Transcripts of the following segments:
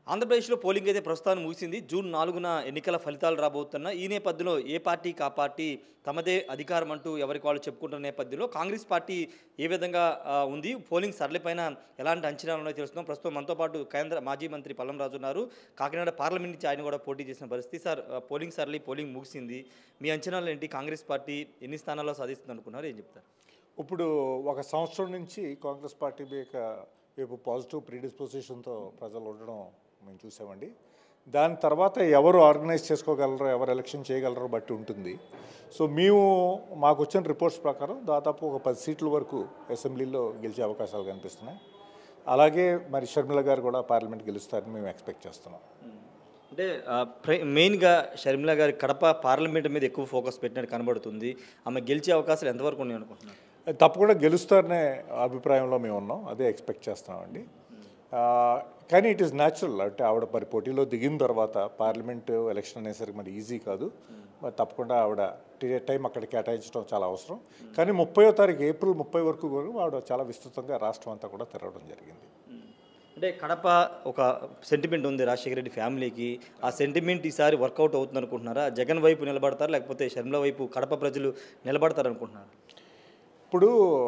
ఆంధ్రప్రదేశ్లో పోలింగ్ అయితే ప్రస్తుతాన్ని ముగిసింది జూన్ నాలుగున ఎన్నికల ఫలితాలు రాబోతున్న ఈ నేపథ్యంలో ఏ పార్టీకి ఆ పార్టీ తమదే అధికారం అంటూ ఎవరికి వాళ్ళు చెప్పుకుంటున్న నేపథ్యంలో కాంగ్రెస్ పార్టీ ఏ విధంగా ఆ, ఉంది పోలింగ్ సరళిపైన ఎలాంటి అంచనాలు ఉన్నాయో తెలుస్తున్నాం ప్రస్తుతం మనతో పాటు కేంద్ర మాజీ మంత్రి పల్లం రాజు ఉన్నారు కాకినాడ పార్లమెంట్ నుంచి ఆయన కూడా పోటీ చేసిన పరిస్థితి సార్ ఆ, పోలింగ్ సరళి పోలింగ్ ముగిసింది మీ అంచనాలు ఏంటి కాంగ్రెస్ పార్టీ ఎన్ని స్థానాల్లో సాధిస్తుంది అనుకున్నారు ఏం చెప్తారు ఇప్పుడు ఒక సంవత్సరం నుంచి కాంగ్రెస్ పార్టీ మీద వైపు పాజిటివ్ ప్రీడిస్పోజిషన్తో ప్రజలు ఉండడం మేము చూసామండి దాని తర్వాత ఎవరు ఆర్గనైజ్ చేసుకోగలరో ఎవరు ఎలక్షన్ చేయగలరో బట్టి ఉంటుంది సో మేము మాకు వచ్చిన రిపోర్ట్స్ ప్రకారం దాదాపు ఒక పది సీట్ల వరకు అసెంబ్లీలో గెలిచే అవకాశాలు కనిపిస్తున్నాయి అలాగే మరి షర్మిల గారు కూడా పార్లమెంట్ గెలుస్తారని మేము ఎక్స్పెక్ట్ చేస్తున్నాం అంటే ఆ, ప్ర- మెయిన్గా షర్మిల గారి కడప పార్లమెంట్ మీద ఎక్కువ ఫోకస్ పెట్టినట్టు కనబడుతుంది ఆమె గెలిచే అవకాశాలు ఎంతవరకు ఉన్నాయి అనుకుంటున్నారు తప్పకుండా గెలుస్తారనే అభిప్రాయంలో మేము ఉన్నాం అదే ఎక్స్పెక్ట్ చేస్తున్నామండి ఆ, కానీ ఇట్ ఈస్ న్యాచురల్ అంటే ఆవిడ మరి పోటీలో దిగిన తర్వాత పార్లమెంట్ ఎలక్షన్ అనేసరికి మరి ఈజీ కాదు మరి తప్పకుండా ఆవిడ టి- టైం అక్కడ కేటాయించడం చాలా అవసరం కానీ ముప్పయో తారీఖు ఏప్రిల్ ముప్పై వరకు కూడా ఆవిడ చాలా విస్తృతంగా రాష్ట్రం అంతా కూడా తిరగడం జరిగింది అంటే కడప ఒక సెంటిమెంట్ ఉంది రాజశేఖర రెడ్డి ఫ్యామిలీకి ఆ సెంటిమెంట్ ఈసారి వర్కౌట్ అవుతుంది అనుకుంటున్నారా జగన్ వైపు నిలబడతారు లేకపోతే షర్మిల వైపు కడప ప్రజలు నిలబడతారు అనుకుంటున్నారు ఇప్పుడు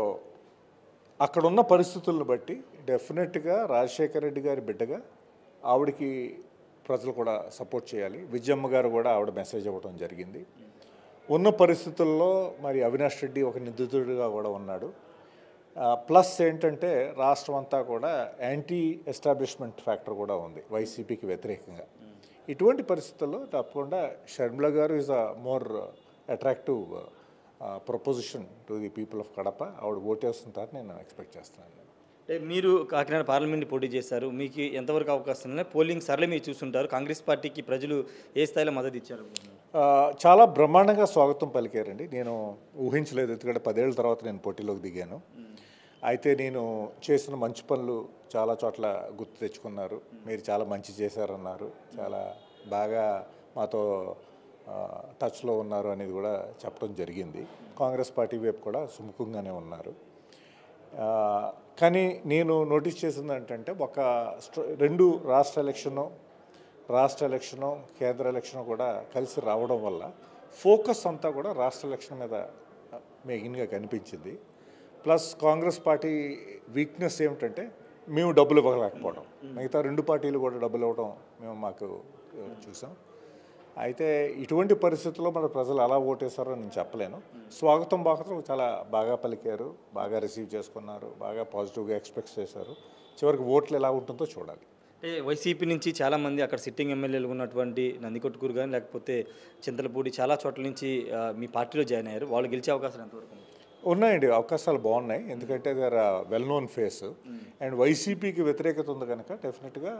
అక్కడ ఉన్న పరిస్థితులను బట్టి డెఫినెట్గా రాజశేఖర రెడ్డి గారి బిడ్డగా ఆవిడకి ప్రజలు కూడా సపోర్ట్ చేయాలి విజయమ్మ గారు కూడా ఆవిడ మెసేజ్ ఇవ్వడం జరిగింది ఉన్న పరిస్థితుల్లో మరి అవినాష్ రెడ్డి ఒక నిందితుడిగా కూడా ఉన్నాడు ఆ, ప్లస్ ఏంటంటే రాష్ట్రం అంతా కూడా యాంటీ ఎస్టాబ్లిష్మెంట్ ఫ్యాక్టర్ కూడా ఉంది వైసీపీకి వ్యతిరేకంగా ఇటువంటి పరిస్థితుల్లో తప్పకుండా షర్మిల గారు is a more attractive proposition to the people of Kadapa ఆవిడ ఓటేస్తుంటారని నేను ఎక్స్పెక్ట్ చేస్తున్నాను అంటే మీరు కాకినాడ పార్లమెంట్ పోటీ చేశారు మీకు ఎంతవరకు అవకాశం ఉన్నాయి పోలింగ్ సరళి మీరు చూస్తుంటారు కాంగ్రెస్ పార్టీకి ప్రజలు ఏ స్థాయిలో మద్దతు ఇచ్చారు అనుకుంటున్నారు? ఆ, చాలా బ్రహ్మాండంగా స్వాగతం పలికారండి నేను ఊహించలేదు ఎందుకంటే పదేళ్ల తర్వాత నేను పోటీలోకి దిగాను అయితే నేను చేసిన మంచి పనులు చాలా చోట్ల గుర్తు తెచ్చుకున్నారు మీరు చాలా మంచి చేశారన్నారు చాలా బాగా మాతో ఆ, టచ్లో ఉన్నారు అనేది కూడా చెప్పడం జరిగింది కాంగ్రెస్ పార్టీ వైపు కూడా సుముఖంగానే ఉన్నారు ఆ, కానీ నేను నోటీస్ చేసింది ఏంటంటే ఒక స్ట్ర- రెండు రాష్ట్ర ఎలక్షను రాష్ట్ర ఎలక్షను కేంద్ర ఎలక్షన్ కూడా కలిసి రావడం వల్ల ఫోకస్ అంతా కూడా రాష్ట్ర ఎలక్షన్ మీద మెయిన్గా కనిపించింది ప్లస్ కాంగ్రెస్ పార్టీ వీక్నెస్ ఏమిటంటే మేము డబ్బులు ఇవ్వలేకపోవడం మిగతా రెండు పార్టీలు కూడా డబ్బులు ఇవ్వడం మేము మాకు ఆ, చూసాం అయితే ఇటువంటి పరిస్థితుల్లో మన ప్రజలు ఎలా ఓటేశారో నేను చెప్పలేను స్వాగతం బాగతం చాలా బాగా పలికారు బాగా రిసీవ్ చేసుకున్నారు బాగా పాజిటివ్గా ఎక్స్పెక్ట్ చేశారు చివరికి ఓట్లు ఎలా ఉంటుందో చూడాలి అంటే వైసీపీ నుంచి చాలామంది అక్కడ సిట్టింగ్ ఎమ్మెల్యేలు ఉన్నటువంటి నందికొట్కూరు కానీ లేకపోతే చింతలపూడి చాలా చోట్ల నుంచి ఆ, మీ పార్టీలో జాయిన్ అయ్యారు వాళ్ళు గెలిచే అవకాశాలు ఎంతవరకు ఉంది? ఉన్నాయండి అవకాశాలు బాగున్నాయి ఎందుకంటే there well known face and వైసీపీకి వ్యతిరేకత ఉంది కనుక డెఫినెట్గా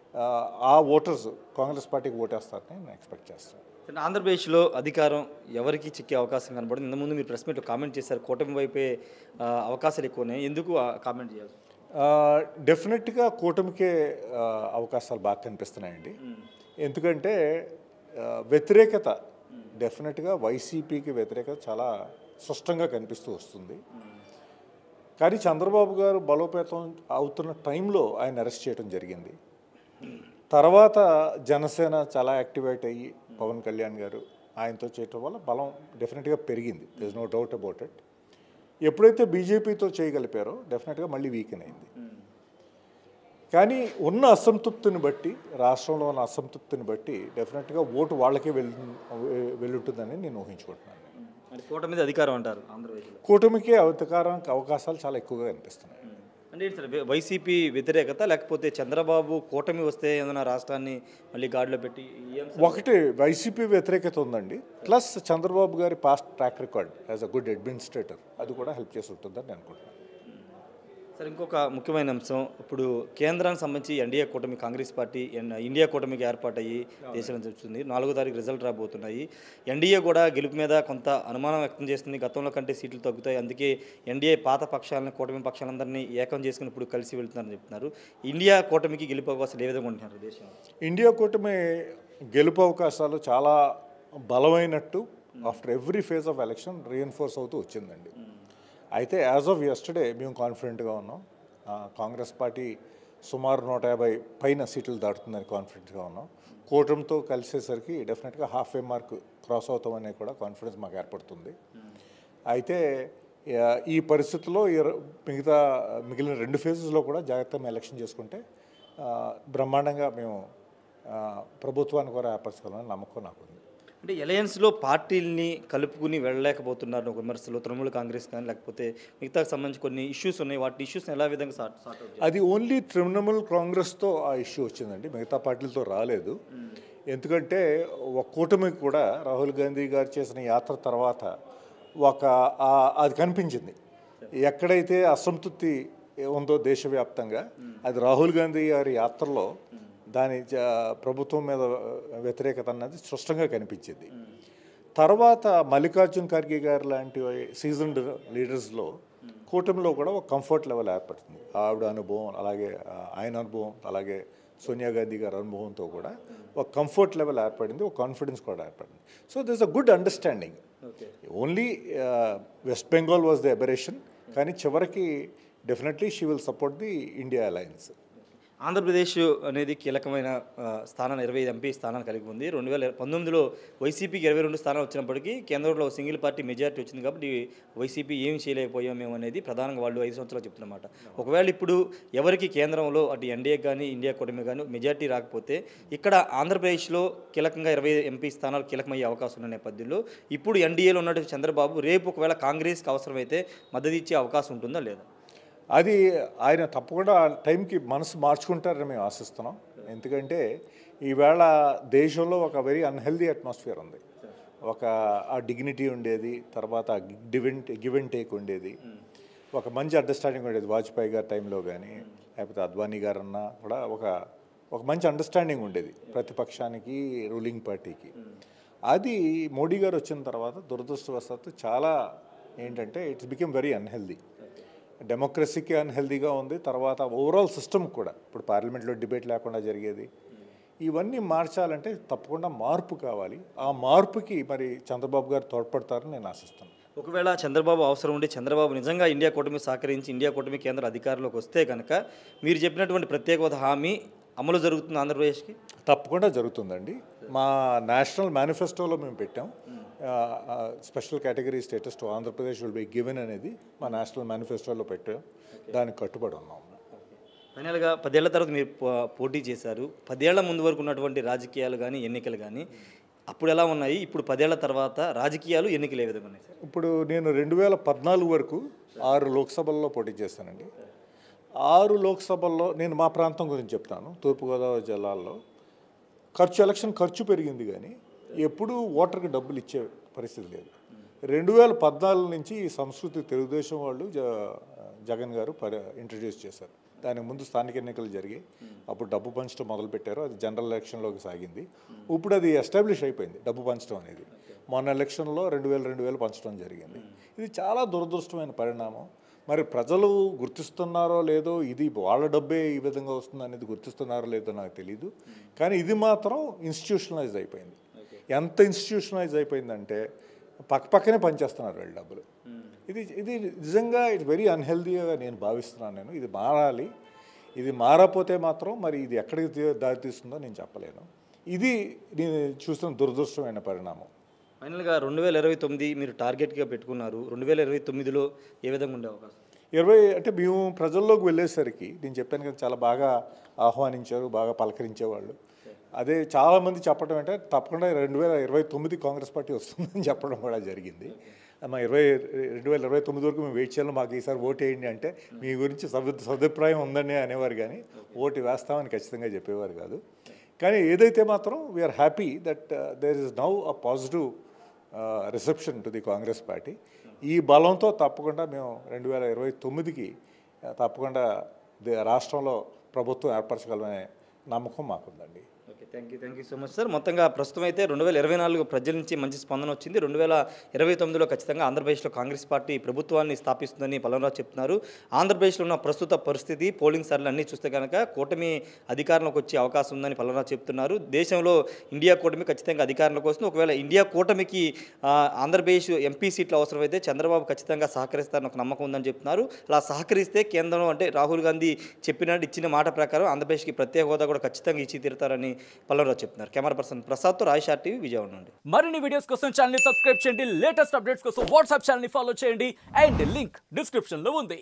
ఆ ఓటర్స్ కాంగ్రెస్ పార్టీకి ఓటేస్తారని నేను ఎక్స్పెక్ట్ చేస్తాను అంటే ఆంధ్రప్రదేశ్లో అధికారం ఎవరికి చిక్కే అవకాశం కనబడుతుంది ఇంతకుముందు మీరు ప్రెస్ మీట్లో కామెంట్ చేశారు కూటమి వైపే ఆ, అవకాశాలు ఎక్కువ ఉన్నాయి ఎందుకు ఆ కామెంట్ చేయాలి డెఫినెట్గా కూటమికే ఆ, అవకాశాలు బాగా కనిపిస్తున్నాయండి ఎందుకంటే ఆ, వ్యతిరేకత డెఫినెట్గా వైసీపీకి వ్యతిరేకత చాలా స్పష్టంగా కనిపిస్తూ వస్తుంది కానీ చంద్రబాబు గారు బలోపేతం అవుతున్న టైంలో ఆయన అరెస్ట్ చేయడం జరిగింది తర్వాత జనసేన చాలా యాక్టివేట్ అయ్యి పవన్ కళ్యాణ్ గారు ఆయనతో చేయటం వల్ల బలం డెఫినెట్గా పెరిగింది this no doubt about it ఎప్పుడైతే బీజేపీతో చేయగలిపారో డెఫినెట్గా మళ్ళీ వీకెన్ అయింది కానీ ఉన్న అసంతృప్తిని బట్టి రాష్ట్రంలో ఉన్న అసంతృప్తిని బట్టి డెఫినెట్గా ఓటు వాళ్ళకే వెళ్ళి వెళ్ళుంటుందని నేను ఊహించుకుంటున్నాను అంటే కూటమి మీద అధికారం అంటారు ఆంధ్రప్రదేశ్లో కూటమికి అధికారానికి అవకాశాలు చాలా ఎక్కువగా కనిపిస్తున్నాయి అంటే ఏంటి సార్ వై- వైసీపీ వ్యతిరేకత లేకపోతే చంద్రబాబు కూటమి వస్తే ఏదైనా రాష్ట్రాన్ని మళ్ళీ గాడిలో పెట్టి ఈ అంశం- ఒకటి వైసీపీ వ్యతిరేకత ఉందండి ప్లస్ చంద్రబాబు గారి past track record as a good administrator అది కూడా హెల్ప్ చేసి ఉంటుందని నేను అనుకుంటున్నాను సార్ ఇంకొక ముఖ్యమైన అంశం ఇప్పుడు కేంద్రానికి సంబంధించి ఎన్డీఏ కూటమి కాంగ్రెస్ పార్టీ ఎన్- ఇండియా కూటమికి ఏర్పాటయ్యి దేశంలో చూస్తుంది నాలుగో తారీఖు రిజల్ట్ రాబోతున్నాయి ఎన్డీఏ కూడా గెలుపు మీద కొంత అనుమానం వ్యక్తం చేస్తుంది గతంలో కంటే సీట్లు తగ్గుతాయి అందుకే ఎన్డీఏ పాత పక్షాలను కూటమి పక్షాలందరినీ ఏకం చేసుకుని ఇప్పుడు కలిసి వెళ్తున్నారని చెప్తున్నారు ఇండియా కూటమికి గెలుపు అవకాశాలు ఏ విధంగా ఉంటున్నారు దేశంలో ఇండియా కూటమి గెలుపు అవకాశాలు చాలా బలమైనట్టు after every phase of election reinforce అవుతూ వచ్చిందండి అయితే యాజ్ ఆఫ్ ఎస్టర్డే మేము కాన్ఫిడెంట్గా ఉన్నాం ఆ, కాంగ్రెస్ పార్టీ సుమారు నూట యాభై పైన సీట్లు దాటుతుందని కాన్ఫిడెంట్గా ఉన్నాం కూటమితో కలిసేసరికి డెఫినెట్గా హాఫ్ ఏ మార్క్ క్రాస్ అవుతామనే కూడా కాన్ఫిడెన్స్ మాకు ఏర్పడుతుంది అయితే ఆ, ఈ పరిస్థితుల్లో ఇర- మిగతా మిగిలిన రెండు ఫేజెస్లో కూడా జాగ్రత్తగా ఎలక్షన్ చేసుకుంటే ఆ, బ్రహ్మాండంగా మేము ఆ, ప్రభుత్వాన్ని కూడా ఏర్పరచుకోవాలని నమ్మకం నాకు ఉంది అంటే అలయన్స్లో పార్టీల్ని కలుపుకుని వెళ్ళలేకపోతున్నారు ఒక విమర్శలు తృణమూల కాంగ్రెస్ కానీ లేకపోతే మిగతాకు సంబంధించి కొన్ని ఇష్యూస్ ఉన్నాయి వాటి ఇష్యూస్ని ఎలా విధంగా సార్ట్ సార్ట్ అవుట్ అది ఓన్లీ తృణమూల్ కాంగ్రెస్తో ఆ ఇష్యూ వచ్చిందండి మిగతా పార్టీలతో రాలేదు ఎందుకంటే ఒక కూటమికి కూడా రాహుల్ గాంధీ గారు చేసిన యాత్ర తర్వాత ఒక ఆ- అది కనిపించింది ఎక్కడైతే అసంతృప్తి ఉందో దేశవ్యాప్తంగా అది రాహుల్ గాంధీ గారి యాత్రలో దాని జ- ప్రభుత్వం మీద వ్యతిరేకత అన్నది స్పష్టంగా కనిపించింది తర్వాత మల్లికార్జున్ ఖర్గే గారు లాంటి సీజన్డ్ లీడర్స్లో కూటమిలో కూడా ఒక కంఫర్ట్ లెవెల్ ఏర్పడుతుంది ఆవిడ అనుభవం అలాగే ఆ, ఆయన అనుభవం అలాగే సోనియా గాంధీ గారి అనుభవంతో కూడా ఒక కంఫర్ట్ లెవెల్ ఏర్పడింది ఒక కాన్ఫిడెన్స్ కూడా ఏర్పడింది so this a good understanding okay only West Bengal was the aberration కానీ చివరికి definitely she will support the India alliance Andhra Pradesh అనేది కీలకమైన ఆ, స్థానాన్ని ఇరవై ఐదు ఎంపీ స్థానాలు కలిగి ఉంది రెండు వేల పంతొమ్మిదిలో వైసీపీకి ఇరవై రెండు స్థానాలు వచ్చినప్పటికీ కేంద్రంలో సింగిల్ పార్టీ మెజారిటీ వచ్చింది కాబట్టి వైసీపీ ఏం చేయలేకపోయాం మేము అనేది ప్రధానంగా వాళ్ళు ఐదు సంవత్సరాలు చెప్తున్నమాట ఒకవేళ ఇప్పుడు ఎవరికి కేంద్రంలో అటు ఎన్డీఏ కానీ ఇండియా కూటమి కానీ మెజారిటీ రాకపోతే ఇక్కడ ఆంధ్రప్రదేశ్లో కీలకంగా ఇరవై ఎంపీ స్థానాలు కీలకమయ్యే అవకాశం ఉన్న నేపథ్యంలో ఇప్పుడు ఎన్డీఏలో ఉన్నటువంటి చంద్రబాబు రేపు ఒకవేళ కాంగ్రెస్కి అవసరమైతే మద్దతు ఇచ్చే అవకాశం ఉంటుందా లేదా అది ఆయన తప్పకుండా ఆ టైంకి మనసు మార్చుకుంటారని మేము ఆశిస్తున్నాం ఎందుకంటే ఈవేళ దేశంలో ఒక వెరీ అన్హెల్దీ అట్మాస్ఫియర్ ఉంది ఒక ఆ డిగ్నిటీ ఉండేది తర్వాత give and give and take ఉండేది ఒక మంచి అండర్స్టాండింగ్ ఉండేది వాజ్పేయి గారి టైంలో కానీ లేకపోతే అద్వానీ గారు అన్నా కూడా ఒక ఒక మంచి అండర్స్టాండింగ్ ఉండేది ప్రతిపక్షానికి రూలింగ్ పార్టీకి అది మోడీ గారు వచ్చిన తర్వాత దురదృష్టవశాత్తు చాలా ఏంటంటే ఇట్స్ బికెమ్ వెరీ అన్హెల్దీ డెమోక్రసీకి అన్హెల్దీగా ఉంది తర్వాత ఓవరాల్ సిస్టమ్ కూడా ఇప్పుడు పార్లమెంట్లో డిబేట్ లేకుండా జరిగేది ఇవన్నీ మార్చాలంటే తప్పకుండా మార్పు కావాలి ఆ మార్పుకి మరి చంద్రబాబు గారు తోడ్పడతారని నేను ఆశిస్తున్నాను ఒకవేళ చంద్రబాబు అవసరం ఉండి చంద్రబాబు నిజంగా ఇండియా కూటమి సహకరించి ఇండియా కూటమి కేంద్ర అధికారంలోకి వస్తే కనుక మీరు చెప్పినటువంటి ప్రత్యేక హోదా హామీ అమలు జరుగుతుంది ఆంధ్రప్రదేశ్కి తప్పకుండా జరుగుతుందండి మా నేషనల్ మేనిఫెస్టోలో మేము పెట్టాం special category status to Andhra Pradesh will be given అనేది మా నేషనల్ మేనిఫెస్టోలో పెట్టాం దానికి కట్టుబడి ఉన్నాం ఫైనల్గా పదేళ్ల తర్వాత మీరు పో- పోటీ చేశారు పదేళ్ల ముందు వరకు ఉన్నటువంటి రాజకీయాలు కానీ ఎన్నికలు కానీ అప్పుడు ఎలా ఉన్నాయి ఇప్పుడు పదేళ్ల తర్వాత రాజకీయాలు ఎన్నికలు ఏ విధంగా ఉన్నాయి సార్ ఇప్పుడు నేను రెండు వేల పద్నాలుగు వరకు ఆరు లోక్సభల్లో పోటీ చేశానండి ఆరు లోక్సభల్లో నేను మా ప్రాంతం గురించి చెప్తాను తూర్పుగోదావరి జిల్లాల్లో ఖర్చు ఎలక్షన్ ఖర్చు పెరిగింది కానీ ఎప్పుడూ ఓటర్కి డబ్బులు ఇచ్చే పరిస్థితి లేదు రెండు వేల పద్నాలుగు నుంచి ఈ సంస్కృతి తెలుగుదేశం వాళ్ళు జ జగన్ గారు పరి ఇంట్రడ్యూస్ చేశారు దానికి ముందు స్థానిక ఎన్నికలు జరిగాయి అప్పుడు డబ్బు పంచడం మొదలుపెట్టారు అది జనరల్ ఎలక్షన్లోకి సాగింది ఇప్పుడు అది ఎస్టాబ్లిష్ అయిపోయింది డబ్బు పంచడం అనేది మొన్న ఎలక్షన్లో రెండు వేల రెండు వేలు పంచడం జరిగింది ఇది చాలా దురదృష్టమైన పరిణామం మరి ప్రజలు గుర్తిస్తున్నారో లేదో ఇది వాళ్ళ డబ్బే ఈ విధంగా వస్తుంది అనేది గుర్తిస్తున్నారో లేదో నాకు తెలియదు కానీ ఇది మాత్రం ఇన్స్టిట్యూషనలైజ్ అయిపోయింది ఎంత ఇన్స్టిట్యూషనలైజ్ అయిపోయిందంటే పక్క పక్కనే పనిచేస్తున్నారు వీళ్ళ డబ్బులు ఇది ఇది నిజంగా ఇట్ వెరీ అన్హెల్దీగా నేను భావిస్తున్నాను నేను ఇది మారాలి ఇది మారకపోతే మాత్రం మరి ఇది ఎక్కడికి తీ- దారితీస్తుందో నేను చెప్పలేను ఇది నేను చూస్తున్న దురదృష్టమైన పరిణామం ఫైనల్గా రెండు వేల ఇరవై తొమ్మిది మీరు టార్గెట్గా పెట్టుకున్నారు రెండు వేల ఇరవై తొమ్మిదిలో ఏ విధంగా ఉండే అవకాశం ఇరవై అంటే మేము ప్రజల్లోకి వెళ్ళేసరికి నేను చెప్పాను కదా చాలా బాగా ఆహ్వానించారు బాగా పలకరించేవాళ్ళు అదే చాలామంది చెప్పడం అంటే తప్పకుండా రెండు వేల ఇరవై తొమ్మిది కాంగ్రెస్ పార్టీ వస్తుందని చెప్పడం కూడా జరిగింది మా ఇరవై రెండు వేల ఇరవై తొమ్మిది వరకు మేము వెయిట్ చేయాలి మాకు ఈసారి ఓటు వేయండి అంటే మీ గురించి సదు సదుప్రాయం ఉందని అనేవారు కానీ ఓటు వేస్తామని ఖచ్చితంగా చెప్పేవారు కాదు కానీ ఏదైతే మాత్రం we're happy that there is now a positive reception to the Congress party ఈ బలంతో తప్పకుండా మేము రెండు వేల ఇరవై తొమ్మిదికి తప్పకుండా ది- రాష్ట్రంలో ప్రభుత్వం ఏర్పరచగలమనే నమ్మకం మాకుందండి okay thank you thank you so much sir మొత్తంగా ప్రస్తుతం అయితే రెండు వేల ఇరవై నాలుగు ప్రజల నుంచి మంచి స్పందన వచ్చింది రెండు వేల ఇరవై తొమ్మిదిలో ఖచ్చితంగా ఆంధ్రప్రదేశ్లో కాంగ్రెస్ పార్టీ ప్రభుత్వాన్ని స్థాపిస్తుందని పలవరావు చెప్తున్నారు ఆంధ్రప్రదేశ్లో ఉన్న ప్రస్తుత పరిస్థితి పోలింగ్ సర్లు అన్నీ చూస్తే కనుక కూటమి అధికారంలోకి వచ్చే అవకాశం ఉందని పలవరావు చెప్తున్నారు దేశంలో ఇండియా కూటమి ఖచ్చితంగా అధికారంలోకి వస్తుంది ఒకవేళ ఇండియా కూటమికి ఆ, ఆంధ్రప్రదేశ్ ఎంపీ సీట్లు అవసరమైతే చంద్రబాబు ఖచ్చితంగా సహకరిస్తారని ఒక నమ్మకం ఉందని చెప్తున్నారు అలా సహకరిస్తే కేంద్రం అంటే రాహుల్ గాంధీ చెప్పినట్టు ఇచ్చిన మాట ప్రకారం ఆంధ్రప్రదేశ్కి ప్రత్యేక హోదా కూడా ఖచ్చితంగా ఇచ్చి తీరుతారని పల్లవరావు చెప్తున్నారు కెమెరా పర్సన్ ప్రసాద్తో రాయషార్ టీవీ విజయవాడ నుండి మరిన్ని వీడియోస్ కోసం ఛానల్ ని సబ్స్క్రైబ్ చేయండి లేటెస్ట్ అప్డేట్స్ కోసం వాట్సాప్ ఛానల్ ని ఫాలో చేయండి అండ్ లింక్ డిస్క్రిప్షన్ లో ఉంది